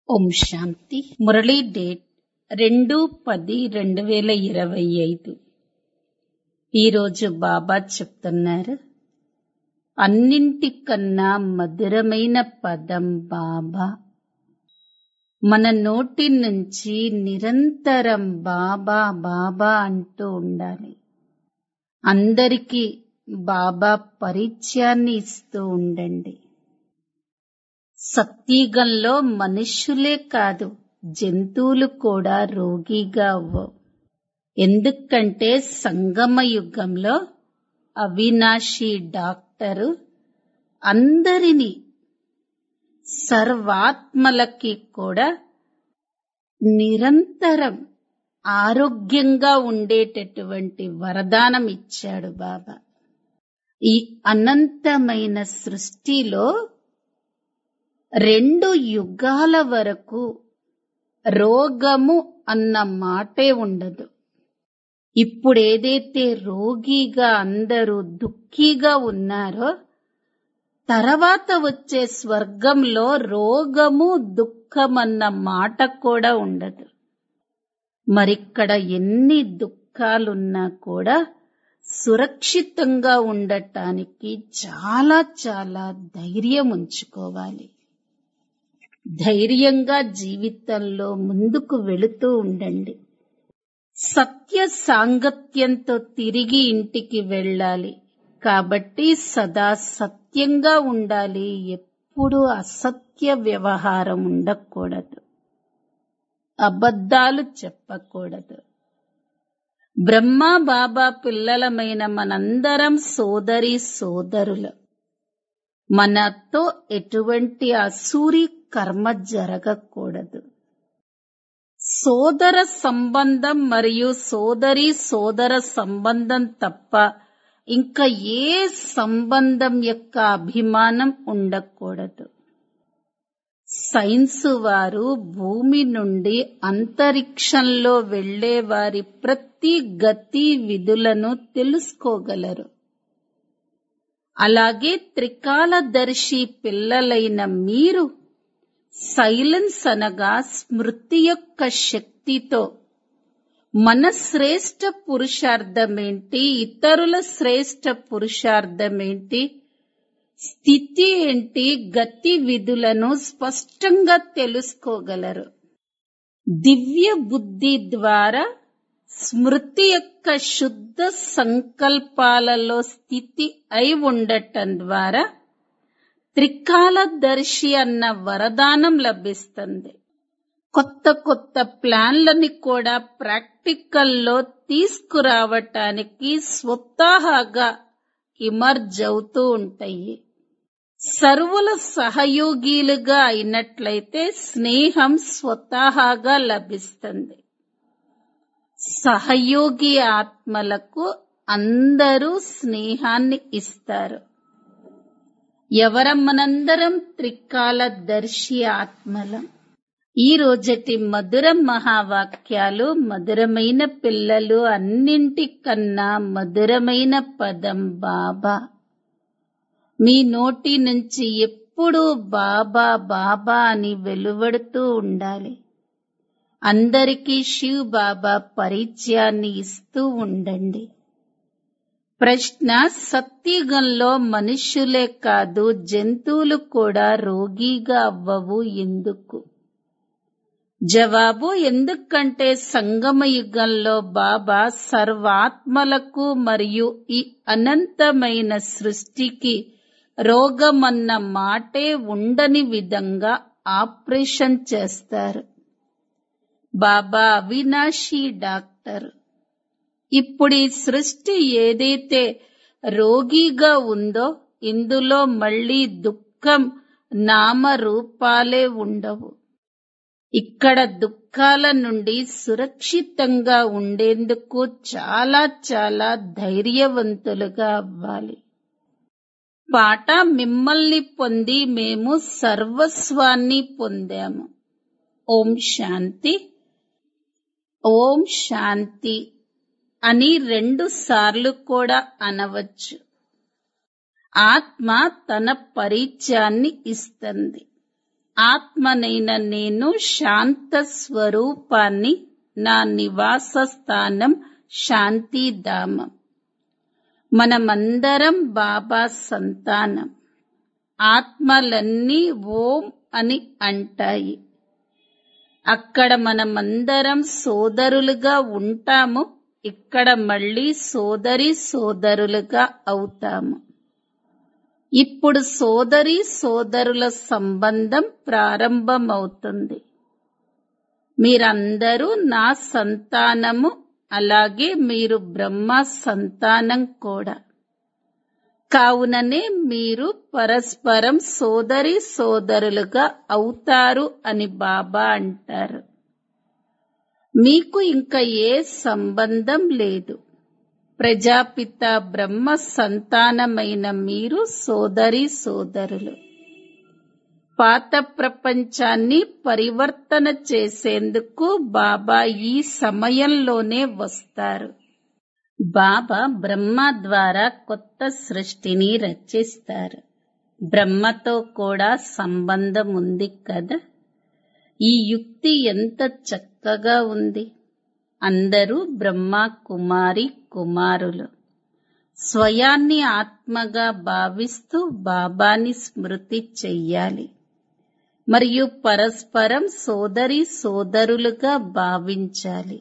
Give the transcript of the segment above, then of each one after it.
ఓం శాంతి Murali date రెండు పది రెండు వేల ఇరవై ఐదు ఈరోజు బాబా చెప్తున్నారు అన్నింటికన్నా మధురమైన పదం బాబా మన నోటి నుంచి నిరంతరం బాబా బాబా అంటూ ఉండాలి అందరికీ బాబా పరిచయాన్ని ఇస్తూ ఉండండి సత్యగంలో మనుష్యులే కాదు జంతువులు కూడా రోగిగా అవ్వవు ఎందుకంటే సంగమ యుగంలో అవినాశి డాక్టరు అందరినీ సర్వాత్మలకి కూడా నిరంతరం ఆరోగ్యంగా ఉండేటటువంటి వరదానం ఇచ్చాడు బాబా ఈ అనంతమైన సృష్టిలో రెండు యుగాల వరకు రోగము అన్న మాటే ఉండదు ఇప్పుడు ఏదైతే రోగిగా అందరూ దుఃఖీగా ఉన్నారో తర్వాత వచ్చే స్వర్గంలో రోగము దుఃఖం అన్న మాట కూడా ఉండదు మరిక్కడ ఎన్ని దుఃఖాలున్నా కూడా సురక్షితంగా ఉండటానికి చాలా చాలా ధైర్యం ఉంచుకోవాలి ధైర్యంగా జీవితంలో ముందుకు వెళుతూ ఉండండి సత్య సాంగత్యంతో తిరిగి ఇంటికి వెళ్ళాలి కాబట్టి సదా సత్యంగా ఉండాలి ఎప్పుడూ అసత్య వ్యవహారం ఉండకూడదు అబద్ధాలు చెప్పకూడదు బ్రహ్మ బాబా పిల్లలమైన మనందరం సోదరి సోదరులు మనతో ఎటువంటి అసూరి కర్మ జరగకూడదు సోదర సంబంధం మరియు సోదరి సోదర సంబంధం తప్ప ఇంకా ఏ సంబంధం యొక్క అభిమానం ఉండకూడదు సైన్సు వారు భూమి నుండి అంతరిక్షంలో వెళ్లే వారి ప్రతి గతి విధులను తెలుసుకోగలరు అలాగే త్రికాలదర్శి పిల్లలైన మీరు సైలెన్స్ అనగా స్మృతి యొక్క శక్తితో మన శ్రేష్ట పురుషార్థమేంటి ఇతరుల శ్రేష్ట పురుషార్థమేంటి స్థితి ఏంటి గతి విధులను స్పష్టంగా తెలుసుకోగలరు దివ్య బుద్ధి ద్వారా స్మృతి యొక్క శుద్ధ సంకల్పాలలో స్థితి అయి ఉండటం ద్వారా త్రికాలదర్శి అన్న వరదానం లభిస్తుంది కొత్త కొత్త ప్లాన్లని కూడా ప్రాక్టికల్లో తీసుకురావటానికి స్వతహాగా ఇమర్జ్ అవుతూ ఉంటాయి సర్వుల సహయోగిలుగా అయినట్లయితే స్నేహం స్వతహాగా లభిస్తుంది సహయోగి ఆత్మలకు అందరూ స్నేహాన్ని ఇస్తారు ఎవరం మనందరం త్రికాల దర్శి ఆత్మలం ఈ రోజటి మధుర మహావాక్యాలు మధురమైన పిల్లలు అన్నింటికన్నా మధురమైన పదం బాబా మీ నోటి నుంచి ఎప్పుడూ బాబా బాబా అని వెలువడుతూ ఉండాలి అందరికీ శివ్ బాబా పరిచయాన్ని ఇస్తూ ఉండండి ప్రశ్న సత్యుగంలో మనుష్యులే కాదు జంతువులు కూడా రోగిగా అవ్వవు ఎందుకు జవాబు ఎందుకంటే సంగమ యుగంలో బాబా సర్వాత్మలకు మరియు ఈ అనంతమైన సృష్టికి రోగమన్న మాటే ఉండని విధంగా ఆపరేషన్ చేస్తారు బాబా అవినాశి డాక్టర్ ఇప్పుడు ఈ సృష్టి ఏదైతే రోగిగా ఉందో ఇందులో మళ్ళీ దుఃఖం నామరూపాలే ఉండవు ఇక్కడ దుఃఖాల నుండి సురక్షితంగా ఉండేందుకు చాలా చాలా ధైర్యవంతులుగా అవ్వాలి పాట మిమ్మల్ని పొంది మేము సర్వస్వాన్ని పొందాము ఓం శాంతి ఓం శాంతి అని రెండు సార్లు కూడా అనవచ్చు ఆత్మ తన పరిచయాన్ని ఇస్తుంది ఆత్మనైన నేను శాంత స్వరూపాన్ని నా నివాస స్థానం శాంతిధామం మనమందరం బాబా సంతానం ఆత్మలన్నీ ఓం అని అంటాయి అక్కడ మనమందరం సోదరులుగా ఉంటాము ఇక్కడ మళ్ళీ సోదరి సోదరులుగా అవుతాము ఇప్పుడు సోదరి సోదరుల సంబంధం ప్రారంభమవుతుంది మీరందరూ నా సంతానము అలాగే మీరు బ్రహ్మ సంతానం కూడా కావుననే మీరు పరస్పరం సోదరి సోదరులుగా అవుతారు అని బాబా అంటారు మీకు ఇంకా ఏ సంబంధం లేదు ప్రజాపిత బ్రహ్మ సంతానమైన మీరు సోదరి సోదరులు పాత ప్రపంచాన్ని పరివర్తన చేసేందుకు బాబా ఈ సమయంలోనే వస్తారు బాబా బ్రహ్మ ద్వారా కొత్త సృష్టిని రచిస్తారు బ్రహ్మతో కూడా సంబంధం ఉంది కదా ఈ యుక్తి ఎంత చక్కగా ఉంది అందరూ బ్రహ్మ కుమారి కుమారులు స్వయాన్ని ఆత్మగా భావిస్తూ బాబాని స్మృతి చెయ్యాలి మరియు పరస్పరం సోదరి సోదరులుగా భావించాలి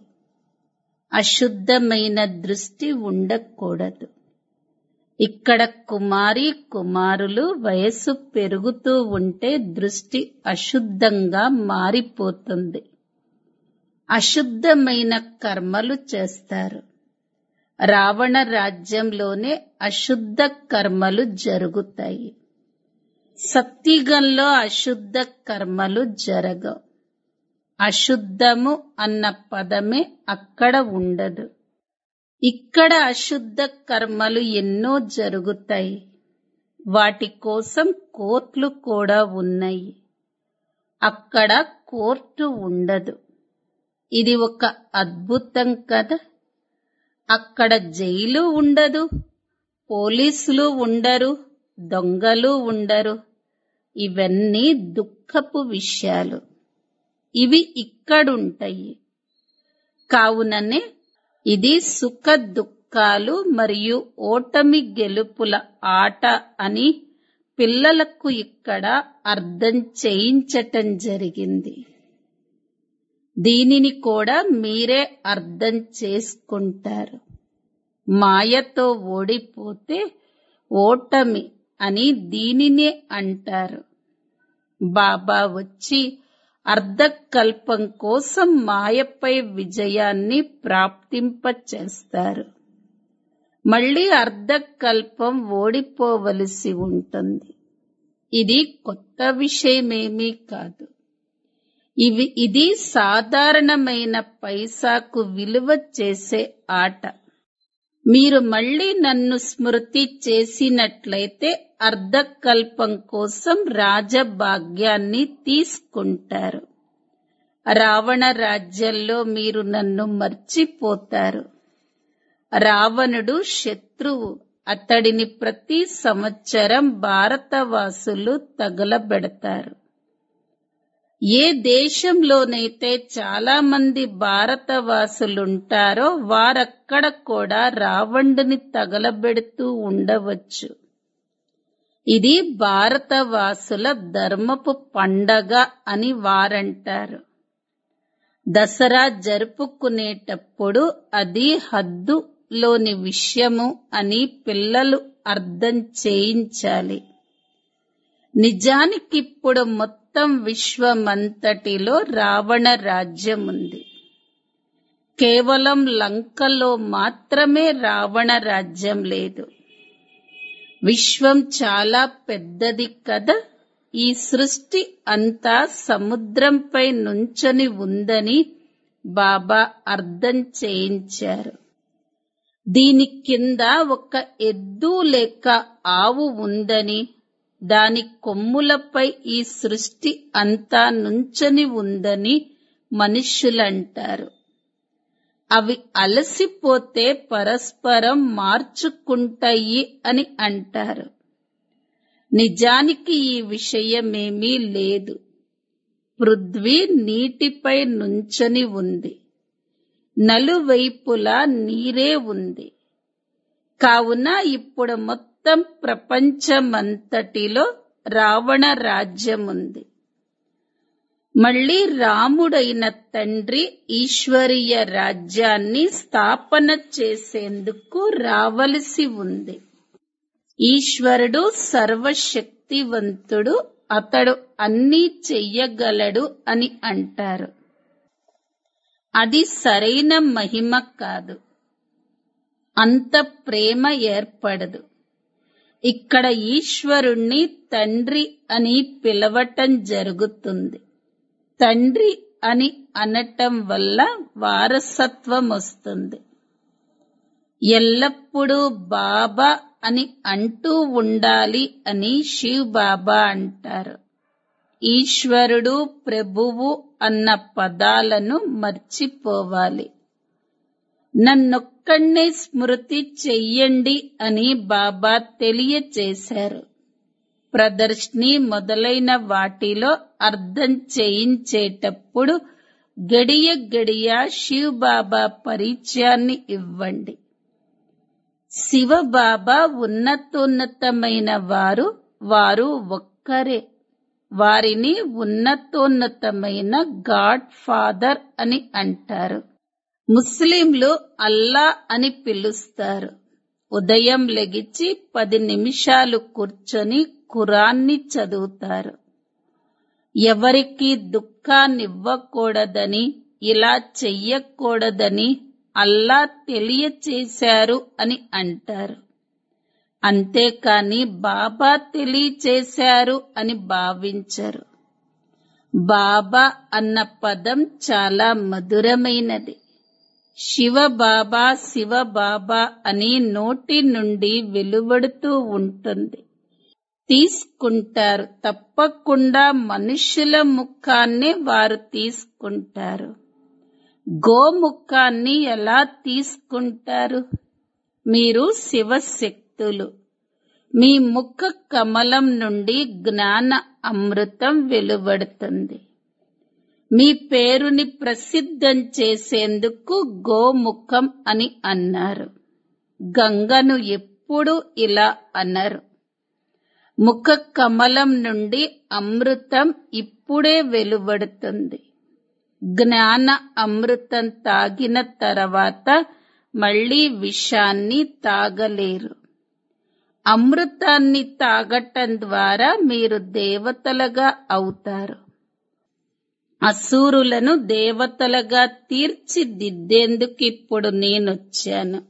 అశుద్ధమైన దృష్టి ఉండకూడదు ఇక్కడ కుమారి కుమారులు వయస్సు పెరుగుతూ ఉంటే దృష్టి అశుద్ధంగా మారిపోతుంది అశుద్ధమైన కర్మలు చేస్తారు రావణ రాజ్యంలోనే అశుద్ధ కర్మలు జరుగుతాయి సత్యుగంలో అశుద్ధ కర్మలు జరగవు అశుద్ధము అన్న పదమే అక్కడ ఉండదు ఇక్కడ అశుద్ధ కర్మలు ఎన్నో జరుగుతాయి వాటి కోసం కోర్టులు కూడా ఉన్నాయి అక్కడ కోర్టు ఉండదు ఇది ఒక అద్భుతం కదా అక్కడ జైలు ఉండదు పోలీసులు ఉండరు దొంగలు ఉండరు ఇవన్నీ దుఃఖపు విషయాలు ఇవి ఇక్కడుంటాయి కావుననే ఇది సుఖ దుఃఖాలు మరియు ఓటమి గెలుపుల ఆట అని పిల్లలకు ఇక్కడ అర్థం చేయించటం జరిగింది దీనిని కూడా మీరే అర్థం చేసుకుంటారు మాయతో ఓడిపోతే ఓటమి అని దీనినే అంటారు బాబా వచ్చి అర్ధకల్పం కోసం మాయపై విజయాన్ని ప్రాప్తింపచేస్తారు మళ్ళీ అర్ధకల్పం ఓడిపోవలసి ఉంటుంది ఇది కొత్త విషయమేమీ కాదు ఇవి ఇది సాధారణమైన పైసాకు విలువ చేసే ఆట మీరు మళ్ళీ నన్ను స్మృతి చేసినట్లయితే అర్ధకల్పం కోసం రాజభాగ్యాన్ని తీసుకుంటారు రావణ రాజ్యంలో మీరు నన్ను మర్చిపోతారు రావణుడు శత్రువు అతడిని ప్రతి సంవత్సరం భారతవాసులు తగలబెడతారు ఏ దేశంలోనైతే చాలా మంది భారతవాసులుంటారో వారక్కడ కూడా రావణుని తగలబెడుతూ ఉండవచ్చు ఇది భారతవాసుల ధర్మపు పండగ అని వారంటారు దసరా జరుపుకునేటప్పుడు అది హద్దులోని విషయము అని పిల్లలు అర్థం చేయించాలి నిజానికిప్పుడు మొత్తం విశ్వమంతటిలో రావణ రాజ్యం ఉంది కేవలం లంకలో మాత్రమే రావణ రాజ్యం లేదు విశ్వం చాలా పెద్దది కదా ఈ సృష్టి అంతా సముద్రంపై నుంచొని ఉందని బాబా అర్థం చేయించారు దీని కింద ఒక ఎద్దు లేక ఆవు ఉందని దాని కొమ్ములపై ఈ సృష్టి అంతా నుంచొని ఉందని మనుష్యులంటారు అవి అలసిపోతే పరస్పరం మార్చుకుంటాయి అని అంటారు నిజానికి ఈ విషయమేమీ లేదు పృథ్వీ నీటిపై నుంచొని ఉంది నలువైపులా నీరే ఉంది కావున ఇప్పుడు మొత్తం ప్రపంచమంతటిలో రావణ రాజ్యం ఉంది మళ్ళీ రాముడైన తండ్రి ఈశ్వరీయ రాజ్యాన్ని స్థాపన చేసేందుకు రావలసి ఉంది ఈశ్వరుడు సర్వశక్తివంతుడు అతడు అన్నీ చెయ్యగలడు అని అంటారు అది సరైన మహిమ కాదు అంత ప్రేమ ఏర్పడదు ఇక్కడ ఈశ్వరుణ్ణి తండ్రి అని పిలవటం జరుగుతుంది తండ్రి అని అనటం వల్ల వారసత్వం వస్తుంది ఎల్లప్పుడూ బాబా అని అంటూ ఉండాలి అని శివ్ బాబా అంటారు ఈశ్వరుడు ప్రభువు అన్న పదాలను మర్చిపోవాలి నన్నొక్కడే స్మృతి చెయ్యండి అని బాబా తెలియచేశారు ప్రదర్శిని మొదలైన వాటిలో అర్థం చేయించేటప్పుడు గడియ గడియ శివ్ బాబా పరిచయాన్ని ఇవ్వండి శివ బాబా ఉన్నతోన్నతమైన వారు వారు ఒక్కరే వారిని ఉన్నతోన్నతమైన గాడ్ ఫాదర్ అని అంటారు ముస్లింలు అల్లా అని పిలుస్తారు ఉదయం లెగిచి పది నిమిషాలు కూర్చొని ఖురాన్ని చదువుతారు ఎవరికి దుఃఖాన్నివ్వకూడదని ఇలా చెయ్యకూడదని అల్లా తెలియచేశారు అని అంటారు అంతేకాని బాబా తెలియచేశారు అని భావించరు బాబా అన్న పదం చాలా మధురమైనది శివ బాబా శివ బాబా అని నోటి నుండి వెలువడుతూ ఉంటుంది తీసుకుంటారు తప్పకుండా మనుషుల ముఖాన్ని వారు తీసుకుంటారు గోముఖాన్ని ఎలా తీసుకుంటారు మీరు శివశక్తులు మీ ముఖ కమలం నుండి జ్ఞాన అమృతం వెలువడుతుంది మీ పేరుని ప్రసిద్ధం చేసేందుకు గోముఖం అని అన్నారు గంగను ఎప్పుడు ఇలా అన్నారు ముఖ కమలం నుండి అమృతం ఇప్పుడే వెలువడుతుంది జ్ఞాన అమృతం తాగిన తర్వాత మళ్ళీ విషాన్ని తాగలేరు అమృతాన్ని తాగటం ద్వారా మీరు దేవతలుగా అవుతారు అసూరులను దేవతలుగా తీర్చిదిద్దేందుకు ఇప్పుడు నేనొచ్చాను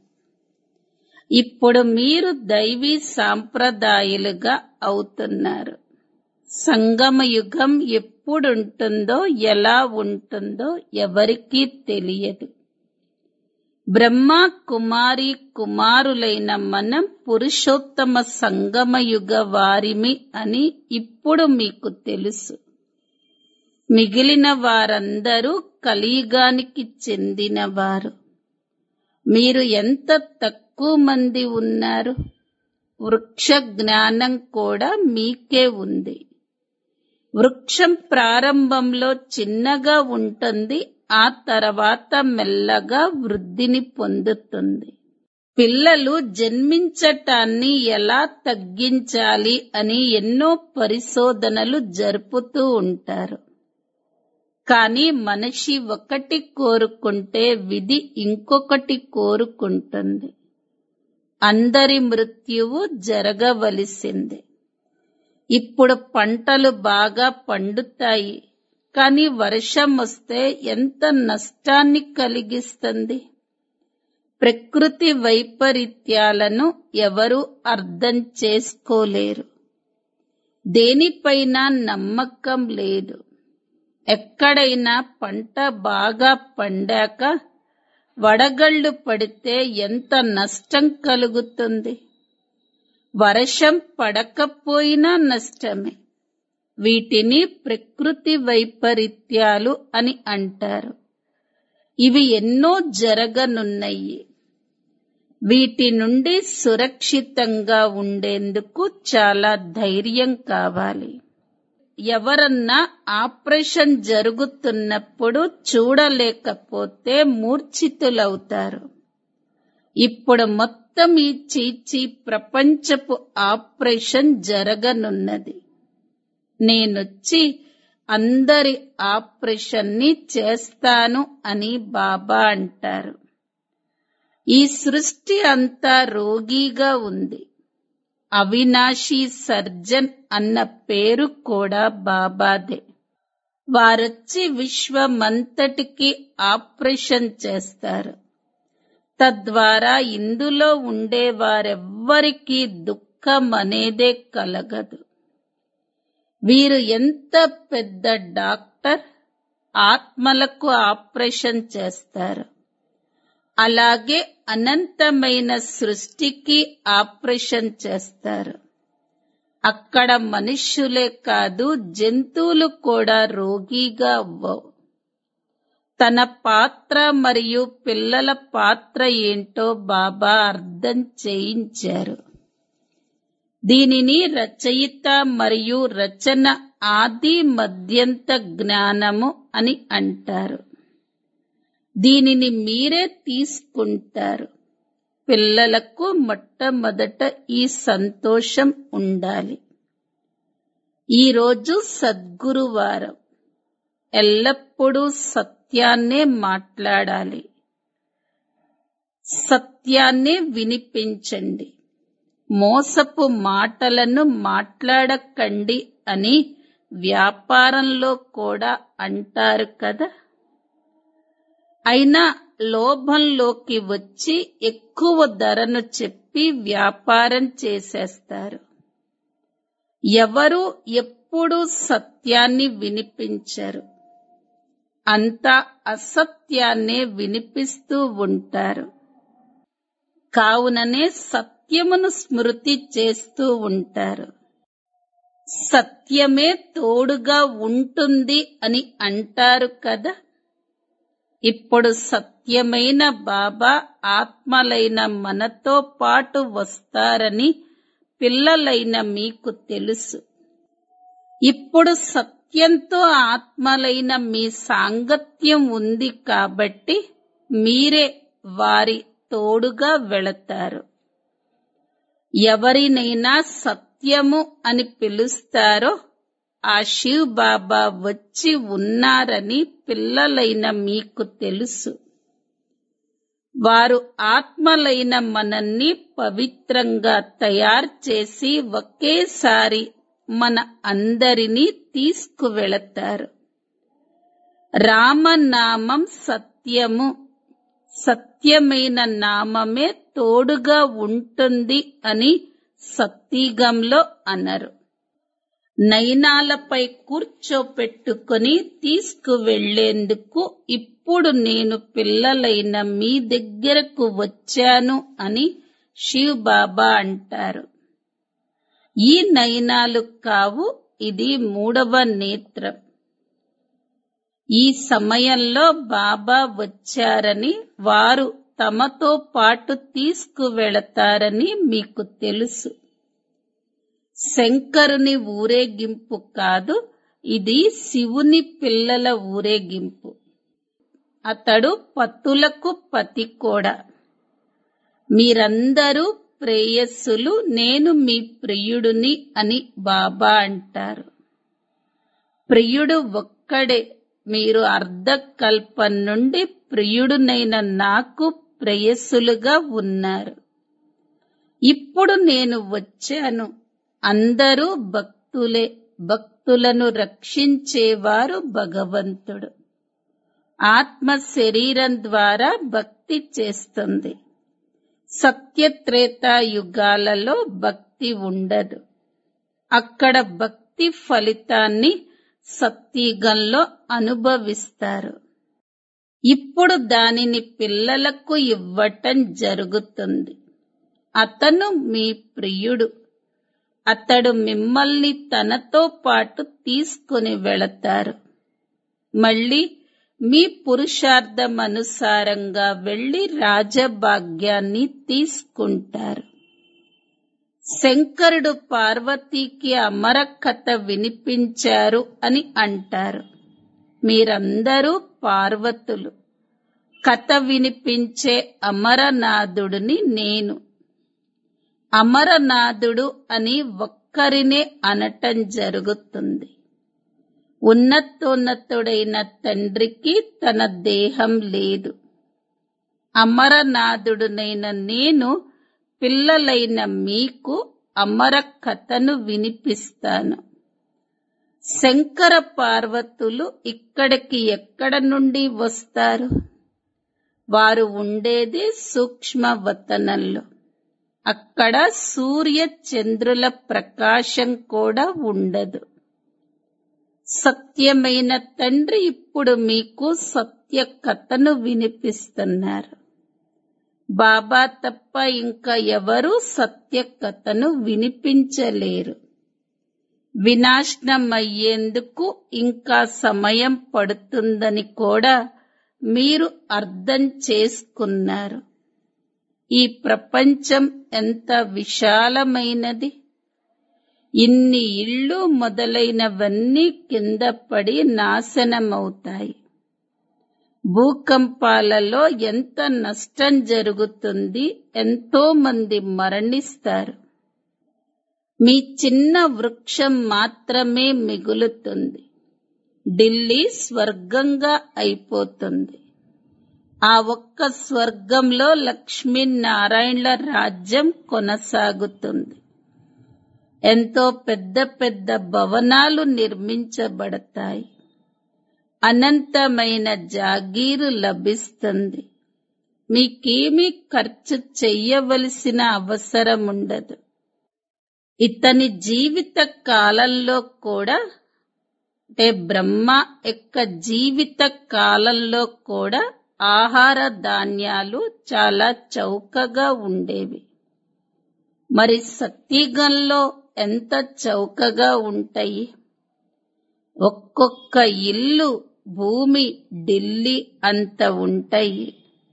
ఇప్పుడు మీరు దైవీ సాంప్రదాయాలుగా అవుతున్నారు సంగమ యుగం ఎప్పుడుంటుందో ఎలా ఉంటుందో ఎవరికీ తెలియదు బ్రహ్మ కుమారి కుమారులైన మనం పురుషోత్తమ సంగమయుగ వారిమి అని ఇప్పుడు మీకు తెలుసు మిగిలిన వారందరూ కలియుగానికి చెందినవారు మీరు ఎంత తక్కువ మంది ఉన్నారు వృక్ష జ్ఞానం కూడా మీకే ఉంది వృక్షం ప్రారంభంలో చిన్నగా ఉంటుంది ఆ తర్వాత మెల్లగా వృద్ధిని పొందుతుంది పిల్లలు జన్మించటాన్ని ఎలా తగ్గించాలి అని ఎన్నో పరిశోధనలు జరుపుతూ ఉంటారు కానీ మనిషి ఒకటి కోరుకుంటే విధి ఇంకొకటి కోరుకుంటుంది అందరి మృత్యువు జరగవలసిందే ఇప్పుడు పంటలు బాగా పండుతాయి కానీ వర్షం వస్తే ఎంత నష్టాన్ని కలిగిస్తుంది ప్రకృతి వైపరీత్యాలను ఎవరు అర్థం చేసుకోలేరు దేనిపైన నమ్మకం లేదు ఎక్కడైనా పంట బాగా పండాక వడగళ్ళు పడితే ఎంత నష్టం కలుగుతుంది వర్షం పడకపోయినా నష్టమే వీటిని ప్రకృతి వైపరీత్యాలు అని అంటారు ఇవి ఎన్నో జరగనున్నాయి వీటి నుండి సురక్షితంగా ఉండేందుకు చాలా ధైర్యం కావాలి ఎవరన్నా ఆపరేషన్ జరుగుతున్నప్పుడు చూడలేకపోతే మూర్ఛితులవుతారు ఇప్పుడు మొత్తం ఈ చీచి ప్రపంచపు ఆపరేషన్ జరగనున్నది నేనొచ్చి అందరి ఆపరేషన్ ని చేస్తాను అని బాబా అంటారు ఈ సృష్టి అంతా రోగిగా ఉంది అవినాశి సర్జన్ అన్న పేరు కూడా బాబాదే వారొచ్చి విశ్వమంతటికి ఆపరేషన్ చేస్తారు తద్వారా ఇందులో ఉండే వారెవ్వరికీ దుఃఖం అనేదే కలగదు వీరు ఎంత పెద్ద డాక్టర్ ఆత్మలకు ఆపరేషన్ చేస్తారు అలాగే అనంతమైన సృష్టికి ఆపరేషన్ చేస్తారు అక్కడ మనుష్యులే కాదు జంతువులు కూడా రోగిగా అవ్వవు తన పాత్ర మరియు పిల్లల పాత్ర ఏంటో బాబా అర్థం చేయించారు దీనిని రచయిత మరియు రచన ఆది మధ్యంత జ్ఞానము అని అంటారు దీనిని మీరే తీసుకుంటారు పిల్లలకు మొట్టమొదట ఈ సంతోషం ఉండాలి ఈరోజు సద్గురువారం ఎల్లప్పుడూ సత్యాన్నే మాట్లాడాలి సత్యాన్నే వినిపించండి మోసపు మాటలను మాట్లాడకండి అని వ్యాపారంలో కూడా అంటారు కదా అయినా లోభంలోకి వచ్చి ఎక్కువ ధరను చెప్పి వ్యాపారం చేసేస్తారు ఎవరు ఎప్పుడూ సత్యాన్ని వినిపించరు అంతా అసత్యాన్నే వినిపిస్తూ ఉంటారు కావుననే సత్యమును స్మృతి చేస్తూ ఉంటారు సత్యమే తోడుగా ఉంటుంది అని అంటారు కదా ఇప్పుడు సత్యమైన బాబా ఆత్మలైన మనతో పాటు వస్తారని పిల్లలైన మీకు తెలుసు ఇప్పుడు సత్యంతో ఆత్మలైన మీ సాంగత్యం ఉంది కాబట్టి మీరే వారి తోడుగా వెళతారు ఎవరినైనా సత్యము అని పిలుస్తారో ఆ శివ్ బాబా వచ్చి ఉన్నారని పిల్లలైన మీకు తెలుసు వారు ఆత్మలైన మనల్ని పవిత్రంగా తయారు చేసి ఒకేసారి మన అందరినీ తీసుకువెళతారు రామనామం సత్యము సత్యమైన నామమే తోడుగా ఉంటుంది అని సత్యగంలో అనరు నయనాలపై కూర్చోపెట్టుకుని తీసుకువెళ్లేందుకు ఇప్పుడు నేను పిల్లలైన మీ దగ్గరకు వచ్చాను అని శివ్ బాబా అంటారు ఈ నయనాలు కావు ఇది మూడవ నేత్రం ఈ సమయంలో బాబా వచ్చారని వారు తమతో పాటు తీసుకువెళతారని మీకు తెలుసు శంకరుని ఊరేగింపు కాదు ఇది శివుని పిల్లల ఊరేగింపు అతడు పతులకు పతి కూడా మీరందరూ ప్రేయస్సులు నేను మీ ప్రియుడిని అని బాబా అంటారు ప్రియుడు ఒక్కడే మీరు అర్ధకల్పం నుండి ప్రియుడునైన నాకు ప్రేయస్సులుగా ఉన్నారు ఇప్పుడు నేను వచ్చాను అందరూ భక్తులే భక్తులను రక్షించేవారు భగవంతుడు ఆత్మ శరీరం ద్వారా భక్తి చేస్తుంది సత్యత్రేతా యుగాలలో భక్తి ఉండదు అక్కడ భక్తి ఫలితాన్ని సత్యగంలో అనుభవిస్తారు ఇప్పుడు దానిని పిల్లలకు ఇవ్వటం జరుగుతుంది అతను మీ ప్రియుడు అతడు మిమ్మల్ని తనతో పాటు తీసుకుని వెళతారు మళ్ళీ మీ పురుషార్థం అనుసారంగా వెళ్లి రాజభాగ్యాన్ని తీసుకుంటారు శంకరుడు పార్వతీకి అమర కథ వినిపించారు అని అంటారు మీరందరూ పార్వతులు కథ వినిపించే అమరనాథుడిని నేను అమరనాథుడు అని ఒక్కరినే అనటం జరుగుతుంది ఉన్నతోన్నతుడైన తండ్రికి తన దేహం లేదు అమరనాథుడునైన నేను పిల్లలైన మీకు అమర కథను వినిపిస్తాను శంకర పార్వతులు ఇక్కడికి ఎక్కడ నుండి వస్తారు వారు ఉండేది సూక్ష్మవతనంలో అక్కడ సూర్య చంద్రుల ప్రకాశం కూడా ఉండదు సత్యమైన తండ్రి ఇప్పుడు మీకు సత్య కథను వినిపిస్తున్నారు బాబా తప్ప ఇంకా ఎవరు సత్య కథను వినిపించలేరు వినాశనం అయ్యేందుకు ఇంకా సమయం పడుతుందని కూడా మీరు అర్థం చేసుకున్నారు ఈ ప్రపంచం ఎంత విశాలమైనది ఇన్ని ఇళ్ళు మొదలైనవన్నీ కింద పడి నాశనమవుతాయి భూకంపాలలో ఎంత నష్టం జరుగుతుంది ఎంతో మంది మరణిస్తారు మీ చిన్న వృక్షం మాత్రమే మిగులుతుంది ఢిల్లీ స్వర్గంగా అయిపోతుంది ఆ ఒక్క స్వర్గంలో లక్ష్మీనారాయణల రాజ్యం కొనసాగుతుంది ఎంతో పెద్ద పెద్ద భవనాలు నిర్మించబడతాయి అనంతమైన జాగీరు లభిస్తుంది మీకేమీ ఖర్చు చెయ్యవలసిన అవసరం ఉండదు ఇతని జీవిత కాలంలో కూడా అంటే బ్రహ్మ యొక్క జీవిత కాలంలో కూడా ఆహార ధాన్యాలు చాలా చౌకగా ఉండేవి మరి సత్యగంలో ఎంత చౌకగా ఉంటాయి ఒక్కొక్క ఇల్లు భూమి ఢిల్లీ అంత ఉంటాయి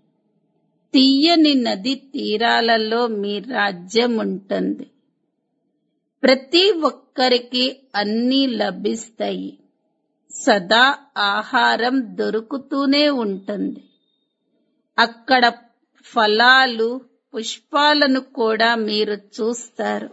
తీయని నది తీరాలలో మీ రాజ్యం ఉంటుంది ప్రతి ఒక్కరికి అన్నీ లభిస్తాయి సదా ఆహారం దొరుకుతూనే ఉంటుంది అక్కడ ఫలాలు పుష్పాలను కూడా మీరు చూస్తారు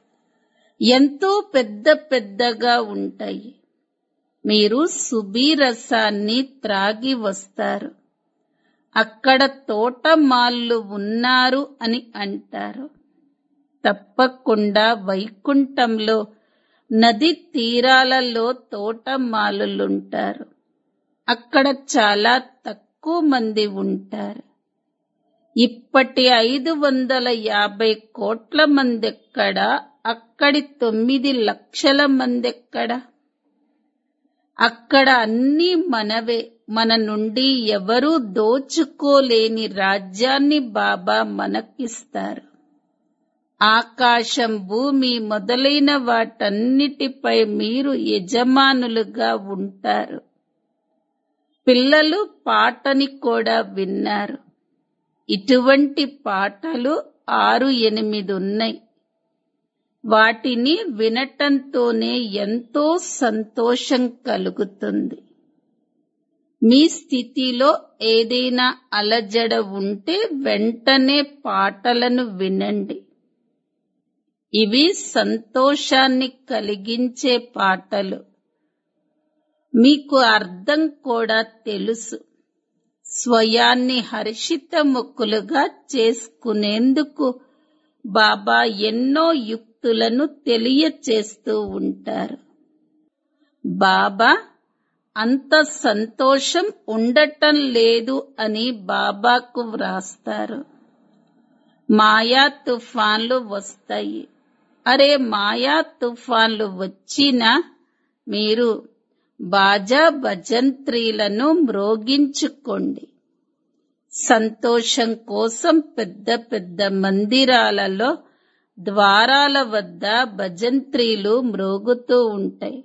ఎంతో పెద్ద పెద్దగా ఉంటాయి మీరు సుబీరసాన్ని త్రాగి వస్తారు అక్కడ తోటమాళ్ళు ఉన్నారు అని అంటారు తప్పకుండా వైకుంఠంలో నది తీరాలలో తోటమాలులుంటారు అక్కడ చాలా తక్కువ మంది ఉంటారు ఇప్పటి ఐదు వందల యాభై కోట్ల మంది ఎక్కడ అక్కడి తొమ్మిది లక్షల మంది ఎక్కడ అక్కడ అన్నీ మనవే మన నుండి ఎవరూ దోచుకోలేని రాజ్యాన్ని బాబా మనకిస్తారు ఆకాశం భూమి మొదలైన వాటన్నిటిపై మీరు యజమానులుగా ఉంటారు పిల్లలు పాటని కూడా విన్నారు ఇటువంటి పాటలు ఆరు ఎనిమిది ఉన్నాయి వాటిని వినటంతోనే ఎంతో సంతోషం కలుగుతుంది మీ స్థితిలో ఏదైనా అలజడ ఉంటే వెంటనే పాటలను వినండి ఇవి సంతోషాన్ని కలిగించే పాటలు మీకు అర్థం కూడా తెలుసు స్వయాన్ని హర్షితముఖులుగా చేసుకునేందుకు బాబా ఎన్నో యుక్తులను తెలియచేస్తూ ఉంటారు బాబా అంత సంతోషం ఉండటం లేదు అని బాబాకు వ్రాస్తారు మాయా తుఫాన్లు వస్తాయి అరే మాయా తుఫాన్లు వచ్చినా మీరు బాజా భజంత్రీలను మ్రోగించుకోండి సంతోషం కోసం పెద్ద పెద్ద మందిరాలలో ద్వారాల వద్ద భజంత్రీలు మ్రోగుతూ ఉంటాయి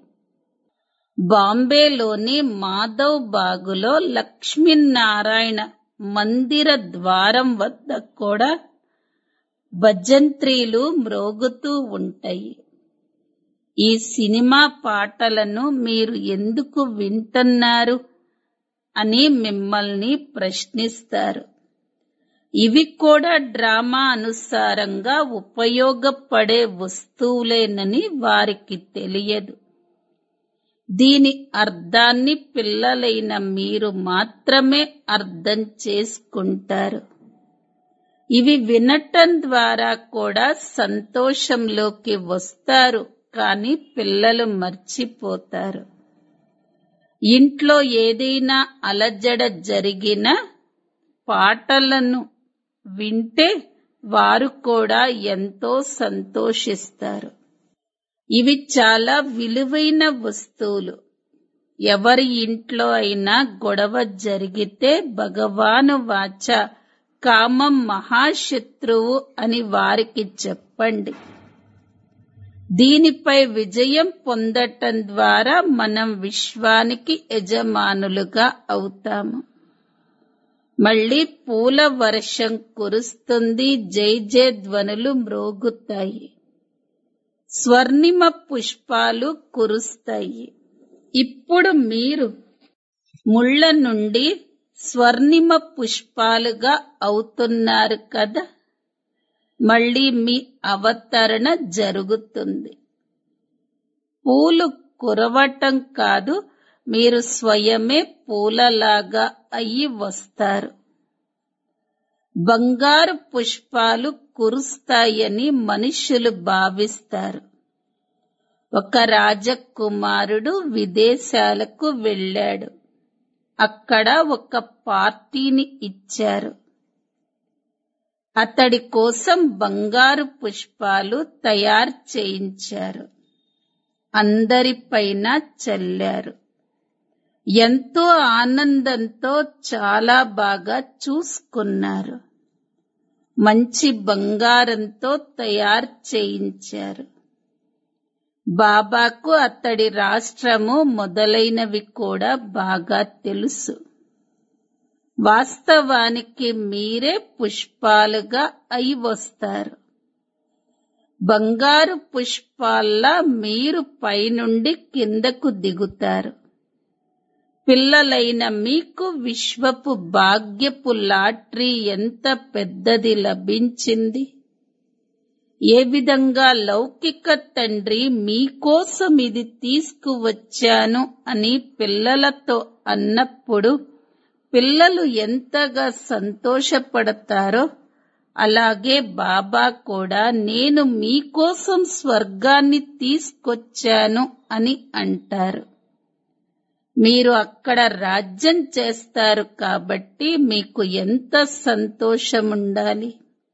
బాంబేలోని మాధవ్ బాగులో లక్ష్మీనారాయణ మందిర ద్వారం వద్ద కూడా భజంత్రీలు మ్రోగుతూ ఉంటాయి ఈ సినిమా పాటలను మీరు ఎందుకు వింటున్నారు అని మిమ్మల్ని ప్రశ్నిస్తారు ఇవి కూడా డ్రామా అనుసారంగా ఉపయోగపడే వస్తువులేనని వారికి తెలియదు దీని అర్థాన్ని పిల్లలైన మీరు మాత్రమే అర్థం చేసుకుంటారు ఇవి వినటం ద్వారా కూడా సంతోషంలోకి వస్తారు కానీ పిల్లలు మర్చిపోతారు ఇంట్లో ఏదైనా అలజడ జరిగినా పాటలను వింటే వారు కూడా ఎంతో సంతోషిస్తారు ఇవి చాలా విలువైన వస్తువులు ఎవరి ఇంట్లో అయినా గొడవ జరిగితే భగవాను వాచ కామం మహాశత్రువు అని వారికి చెప్పండి దీనిపై విజయం పొందటం ద్వారా మనం విశ్వానికి యజమానులుగా అవుతాము మళ్ళీ పూల వర్షం కురుస్తుంది జై జయ ధ్వనులు మ్రోగుతాయి స్వర్ణిమ పుష్పాలు కురుస్తాయి ఇప్పుడు మీరు ముళ్ళ నుండి స్వర్ణిమ పుష్పాలుగా అవుతున్నారు కదా మళ్ళీ మీ అవతరణ జరుగుతుంది పూలు కురవటం కాదు మీరు స్వయమే పూలలాగా అయి వస్తారు బంగారు పుష్పాలు కురుస్తాయని మనుషులు భావిస్తారు ఒక రాజకుమారుడు విదేశాలకు వెళ్ళాడు అక్కడ ఒక పార్టీని ఇచ్చారు అతడి కోసం బంగారు పుష్పాలు తయారు చేయించారు అందరిపైన చల్లారు ఎంతో ఆనందంతో చాలా బాగా చూసుకున్నారు మంచి బంగారంతో తయారు చేయించారు బాబాకు అతడి రాష్ట్రము మొదలైనవి కూడా బాగా తెలుసు వాస్తవానికి మీరే పుష్పాలుగా అయి వస్తారు బంగారు పుష్పాల్లా మీరు పైనుండి కిందకు దిగుతారు పిల్లలైన మీకు విశ్వపు భాగ్యపు లాటరీ ఎంత పెద్దది లభించింది ఏ విధంగా లౌకిక తండ్రి మీకోసం ఇది తీసుకువచ్చాను అని పిల్లలతో అన్నప్పుడు పిల్లలు ఎంతగా సంతోషపడతారో అలాగే బాబా కూడా నేను మీకోసం స్వర్గాన్ని తీసుకొచ్చాను అని అంటారు మీరు అక్కడ రాజ్యం చేస్తారు కాబట్టి మీకు ఎంత సంతోషం ఉండాలి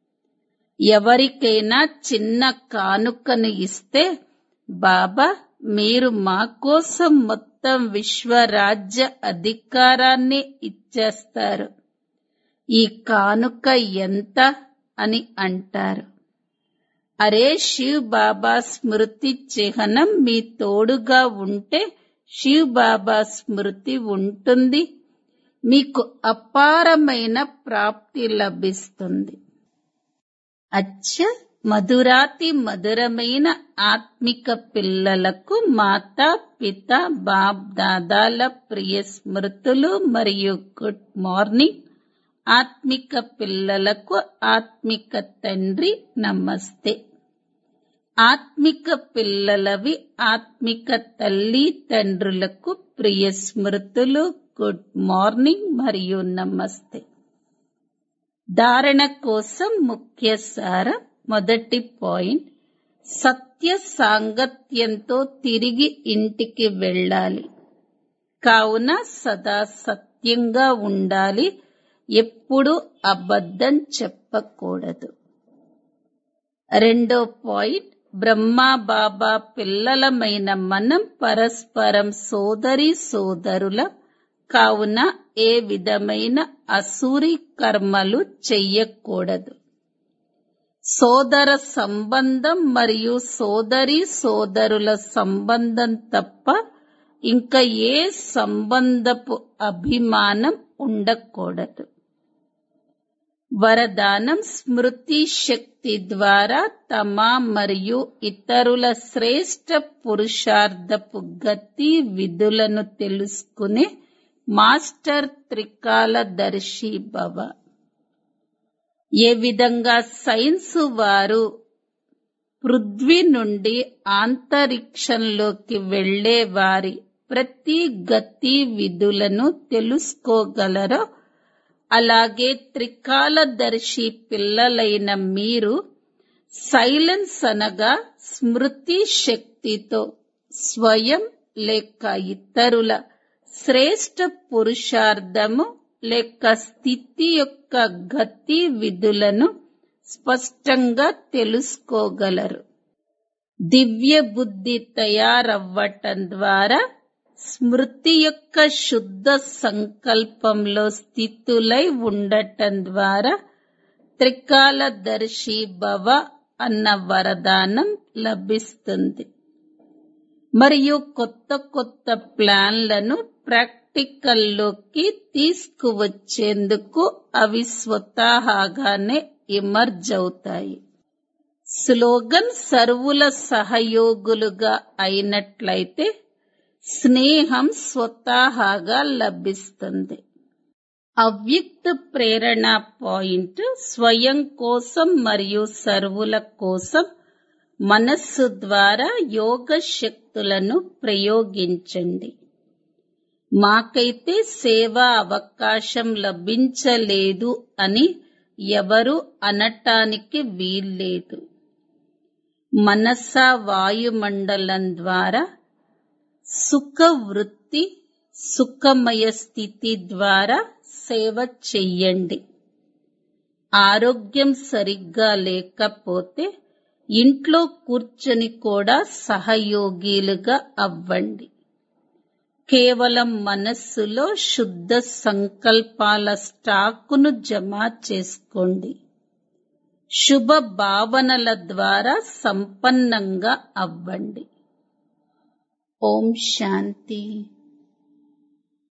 ఎవరికైనా చిన్న కానుకను ఇస్తే బాబా మీరు మా కోసం మొత్తం విశ్వరాజ్య అధికారాన్ని ఇచ్చేస్తారు ఈ కానుక ఎంత అని అంటారు అరే శివ్ బాబా స్మృతి చిహ్నం మీ తోడుగా ఉంటే శివ్ బాబా స్మృతి ఉంటుంది మీకు అపారమైన ప్రాప్తి లభిస్తుంది అచ్చ మధురాతి మధురమైన ఆత్మిక పిల్లలకు మాతా పిత బాప్ దాదాల ప్రియ స్మృతులు మరియు గుడ్ మార్నింగ్ ఆత్మిక పిల్లలకు ఆత్మిక తండ్రి నమస్తే ఆత్మిక పిల్లలవి ఆత్మిక తల్లి తండ్రులకు ప్రియ స్మృతులు గుడ్ మార్నింగ్ మరియు నమస్తే ధారణ కోసం ముఖ్య సారం మొదటి పాయింట్ సత్య సాంగత్యంతో తిరిగి ఇంటికి వెళ్ళాలి కావున సదా సత్యంగా ఉండాలి ఎప్పుడు అబద్ధం చెప్పకూడదు రెండో పాయింట్ బ్రహ్మా బాబా పిల్లలమైన మనం పరస్పరం సోదరి సోదరుల కావున ఏ విధమైన అసూరి కర్మలు చెయ్యకూడదు సోదర సంబంధం మరియు సోదరి సోదరుల సంబంధం తప్ప ఇంకా ఏ సంబంధపు అభిమానం ఉండకూడదు వరదానం స్మృతి శక్తి ద్వారా తమ మరియు ఇతరుల శ్రేష్ట పురుషార్థపు గతి విధులను తెలుసుకునే మాస్టర్ త్రికాలదర్శి భవ ఏ విధంగా సైన్స్ వారు పృథ్వీ నుండి అంతరిక్షంలోకి వెళ్లే వారి ప్రతి గతి విధులను తెలుసుకోగలరో అలాగే త్రికాలదర్శి పిల్లలైన మీరు సైలెన్స్ అనగా స్మృతి శక్తితో స్వయం లేక ఇతరుల శ్రేష్ట పురుషార్థము లేక స్థితి యొక్క గతి విధులను స్పష్టంగా తెలుసుకోగలరు దివ్య బుద్ధి తయారవ్వటం ద్వారా స్మృతి యొక్క శుద్ధ సంకల్పంలో స్థితులై ఉండటం ద్వారా త్రికాలదర్శి భవ అన్న వరదానం లభిస్తుంది మరియు కొత్త కొత్త ప్లాన్లను ప్రాక్టికల్లోకి తీసుకువచ్చేందుకు అవి స్వతహాగానే ఇమర్జ్ అవుతాయి స్లోగన్ సర్వుల సహయోగులుగా అయినట్లయితే స్నేహం స్వతహాగా లభిస్తుంది అవ్యక్త ప్రేరణ పాయింట్ స్వయం కోసం మరియు సర్వుల కోసం మనస్సు ద్వారా యోగ శక్తులను ప్రయోగించండి మాకైతే సేవా అవకాశం లభించలేదు అని ఎవరు అనటానికి వీల్లేదు మనస వాయుమండలం ద్వారా సుఖ వృత్తి సుఖమయ స్థితి ద్వారా సేవ చెయ్యండి ఆరోగ్యం సరిగ్గా లేకపోతే ఇంట్లో కూర్చొని కూడా సహయోగిలుగా అవ్వండి కేవలం మనస్సులో శుద్ధ సంకల్పాల స్టాకును జమ చేసుకోండి శుభ భావనల ద్వారా సంపన్నంగా అవ్వండి ఓం శాంతి